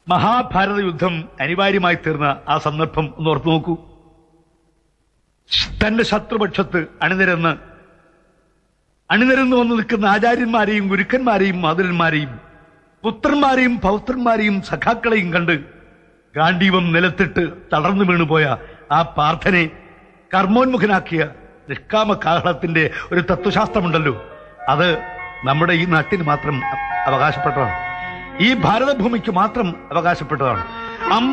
മഹാഭാരത യുദ്ധം അനിവാര്യമായി തീർന്ന ആ സന്ദർഭം ഒന്ന് ഓർത്തു നോക്കൂ തന്റെ ശത്രുപക്ഷത്ത് അണിനിരന്ന് അണിനിരന്ന് വന്ന് നിൽക്കുന്ന ആചാര്യന്മാരെയും ഗുരുക്കന്മാരെയും മാതുരന്മാരെയും പുത്രന്മാരെയും പൗത്രന്മാരെയും സഖാക്കളെയും കണ്ട് ഗാന്ധീവം നിലത്തിട്ട് തളർന്നു വീണുപോയ ആ പാർത്ഥനെ കർമ്മോന്മുഖനാക്കിയ നിഷ്കാമ കാഹളത്തിന്റെ ഒരു തത്വശാസ്ത്രമുണ്ടല്ലോ അത് നമ്മുടെ ഈ നാട്ടിന് മാത്രം അവകാശപ്പെട്ടതാണ് ഈ ഭാരതഭൂമിക്ക് മാത്രം അവകാശപ്പെട്ടതാണ് അമ്പ